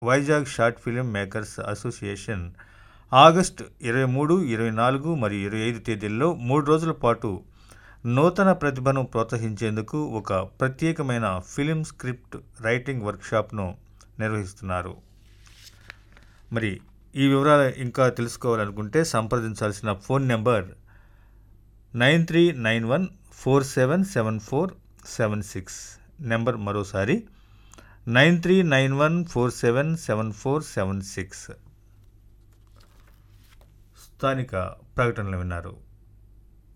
Vizag short film makers association August ఇరవై మూడు ఇరవై నాలుగు మరియు ఇరవై ఐదు తేదీల్లో మూడు రోజుల పాటు నూతన ప్రతిభను ప్రోత్సహించేందుకు ఒక ప్రత్యేకమైన ఫిలిం స్క్రిప్ట్ రైటింగ్ వర్క్షాప్ను నిర్వహిస్తున్నారు మరి ఈ వివరాలు ఇంకా తెలుసుకోవాలనుకుంటే సంప్రదించాల్సిన phone number nine three nine one four seven seven four seven six number మరోసారి nine three nine one four seven seven four seven six స్థానిక ప్రకటనలు విన్నారు